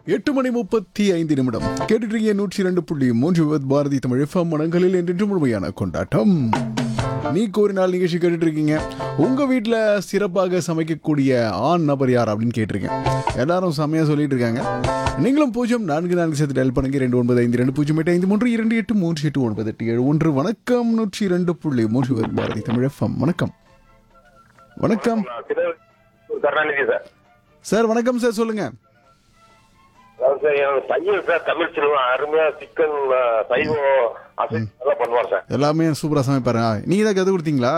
எட்டு மணி முப்பத்தி ஐந்து நிமிடம் கேட்டுட்டீங்க நூற்றி இரண்டு புள்ளி மூன்று விபத் பாரதி தமிழ் எஃப்எம் மனங்களில் என்று முழுமையான கொண்டாட்டம் நீ கோரினால் நிகழ்ச்சி கேட்டுட்டு இருக்கீங்க உங்க வீட்டில் சிறப்பாக சமைக்கக்கூடிய ஆண் நபர் யார் அப்படின்னு கேட்டிருக்கேன் எல்லாரும் செம்மையா சொல்லிட்டு இருக்காங்க நீங்களும் பூஜ்ஜியம் நான்கு நான்கு சேர்த்து டெல் பண்ணுங்க ரெண்டு ஒன்பது ஐந்து ரெண்டு பூஜ்ஜியம் எட்டு ஐந்து மூன்று இரண்டு எட்டு மூன்று எட்டு ஒன்பது எட்டு ஏழு ஒன்று வணக்கம் நூற்றி இரண்டு புள்ளி மூன்று விபத் பாரதி தமிழ் எஃப்எம் வணக்கம் வணக்கம் கருணாநிதி சார் சார் வணக்கம் சார் சொல்லுங்க அதாவது சார் என் பையன் சார் தமிழ் சினிமா அருமையா சிக்கன் சைவம் அசைவம் எல்லாம் பண்ணுவான் சார் எல்லாமே சூப்பரா சமைப்பாரு ஆ, நீங்க தான் கத்து கொடுத்தீங்களா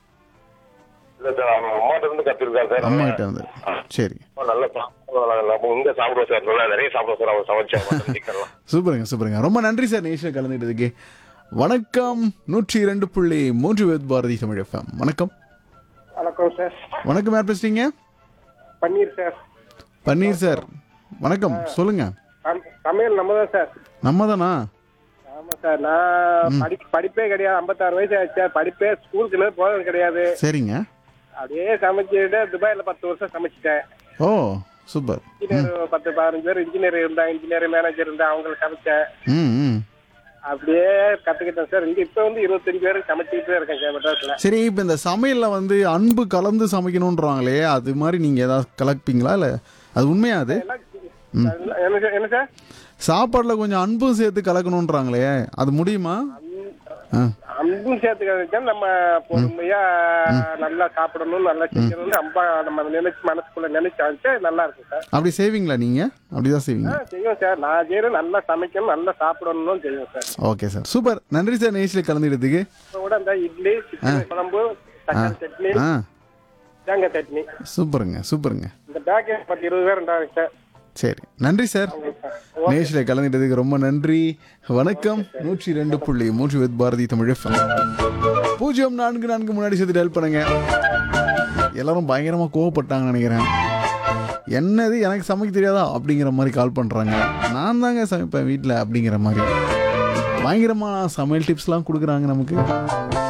இல்ல சார் அவன் அம்மாட்ட இருந்து கத்துருக்கான் சார் அம்மா கிட்ட வந்து சரி அவன் நல்லா சாப்பிடுவான் நம்ம இங்க சாப்பிடுவோம் சார் நல்லா நிறைய சாப்பிடுவோம் சார் அவன் சமைச்சா மட்டன் சிக்கன்லாம் சூப்பருங்க சூப்பருங்க ரொம்ப நன்றி சார் நேஷில் கலந்துட்டதுக்கு வணக்கம் நூற்றி இரண்டு புள்ளி மூன்று வேத் பாரதி தமிழ் எஃப்எம் வணக்கம் வணக்கம் சார் வணக்கம் யார் பேசுறீங்க பன்னீர் சார் பன்னீர் சார் வணக்கம் சொல்லுங்க சம்- சமையல் நம்ம தான் சார் நம்ம தானா ஆமா சார் நான் படி படிப்பே கிடையாது ஐம்பத்தாறு வயசு ஆச்சு சார் படிப்பே ஸ்கூலுக்குன்னு போனது கிடையாது சரிங்க அப்படியே சமைச்சுட்டு துபாயில பத்து வருஷம் சமைச்சிட்டேன் ஓ சூப்பர் இன்ஜினியர் பத்து பதினஞ்சு பேர் இன்ஜினியர் இருந்தா இன்ஜினியர் மேனேஜர் இருந்தா அவங்களுக்கு சமைச்சேன் ம் ம் அப்படியே கத்துக்கிட்டேன் சார் இங்க இப்ப வந்து இருபத்தஞ்சு பேருக்கு சமைச்சுக்கிட்டே இருக்கேன் சார் மெட்ராஸ்ல சரி இப்போ இந்த சமையலில் வந்து அன்பு கலந்து சமைக்கணுன்றாங்களே அது மாதிரி நீங்கள் ஏதாவது கலப்பீங்களா இல்லை அது உண்மையா அது என்ன சார் என்ன சார் சாப்பாடில் கொஞ்சம் அன்பும் சேர்த்து கலக்கணுன்றாங்களே அது முடியுமா ஆ அன்பும் சேர்த்துக்க நம்ம பொறுமையா நல்லா சாப்பிடணும் நல்லா செய்யணும்னு அம்பா நம்ம நினைச்சு மனசுக்குள்ள நினைச்சு வச்சு நல்லா இருக்கும் சார் அப்படி செய்வீங்களா நீங்கள் அப்படி தான் செய்வீங்க ஆ, செய்வோம் சார் நான் செய்யறது நல்லா சமைக்கணும் நல்லா சாப்பிடணும் செய்வோம் சார் ஓகே சார் சூப்பர் நன்றி சார் நேஷில் கலந்துக்கிறதுக்கு இப்ப கூட இந்த இட்லி சிக்கன் குழம்பு தக்காளி சட்னி ஆ தேங்காய் சட்னி சூப்பருங்க சூப்பருங்க இந்த பேக்கேஜ் பத்து இருபது பேர் இருந்தாங்க சார் சரி நன்றி சார் நேஷில் கலந்துக்கிட்டதுக்கு ரொம்ப நன்றி வணக்கம் நூற்றி ரெண்டு புள்ளி மூன்று வித் பாரதி தமிழ் FM. பூஜ்ஜியம் நான்கு நான்கு முன்னாடி சேர்த்து ஹெல்ப் பண்ணுங்க எல்லாரும் பயங்கரமா கோவப்பட்டாங்கன்னு நினைக்கிறேன் என்னது எனக்கு சமைக்க தெரியாதா அப்படிங்கிற மாதிரி கால் பண்றாங்க நான் தாங்க சமைப்பேன் வீட்டில் அப்படிங்கிற மாதிரி பயங்கரமா சமையல் டிப்ஸ்லாம் கொடுக்குறாங்க நமக்கு